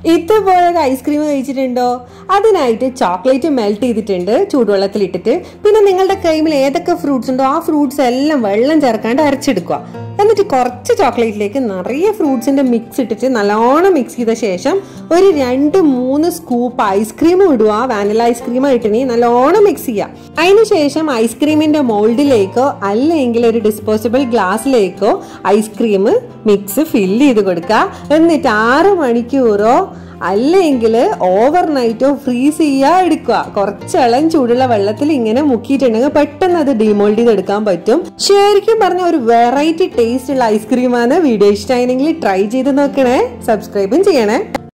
ഇതുപോലെ ഒരു ഐസ്ക്രീം കഴിച്ചിട്ടുണ്ടോ അതിനായിട്ട് ചോക്ലേറ്റ് മെൽറ്റ് ചെയ്തിട്ടുണ്ട് ചൂടുവെള്ളത്തിൽ ഇട്ടിട്ട് പിന്നെ നിങ്ങളുടെ കൈമിൽ ഏതൊക്കെ ഫ്രൂട്ട്സ് ഉണ്ടോ ആ ഫ്രൂട്ട്സ് എല്ലാം വെള്ളം ചേർക്കാണ്ട് അരച്ചെടുക്കുക എന്നിട്ട് കുറച്ച് ചോക്ലേറ്റിലേക്ക് നിറയെ ഫ്രൂട്ട്സിന്റെ മിക്സ് ഇട്ടിട്ട് നല്ലോണം മിക്സ് ചെയ്ത ശേഷം ഒരു രണ്ട് മൂന്ന് സ്കൂപ്പ് ഐസ്ക്രീം ഇടുക വാനില ഐസ്ക്രീം ഇട്ടിനി നല്ലോണം മിക്സ് ചെയ്യുക അതിനുശേഷം ഐസ്ക്രീമിന്റെ മോൾഡിലേക്കോ അല്ലെങ്കിൽ ഒരു ഡിസ്പോസിബിൾ ഗ്ലാസ്സിലേക്കോ ഐസ്ക്രീം മിക്സ് ഫില്ല് ചെയ്ത് കൊടുക്കുക എന്നിട്ട് ആറ് മണിക്കൂറോ അല്ലെങ്കിൽ ഓവർ നൈറ്റോ ഫ്രീസ് ചെയ്യാ എടുക്കുക കുറച്ചളം ചൂടുള്ള വെള്ളത്തിൽ ഇങ്ങനെ മുക്കിയിട്ടുണ്ടെങ്കിൽ പെട്ടെന്ന് അത് ഡിമോൾഡ് ചെയ്ത് എടുക്കാൻ പറ്റും ശരിക്കും പറഞ്ഞ ഒരു വെറൈറ്റി ടേസ്റ്റ് ഉള്ള ഐസ്ക്രീമാണ് വീഡിയോ ഇഷ്ടമായിരുന്നെങ്കിൽ ട്രൈ ചെയ്ത് നോക്കണേ സബ്സ്ക്രൈബും ചെയ്യണേ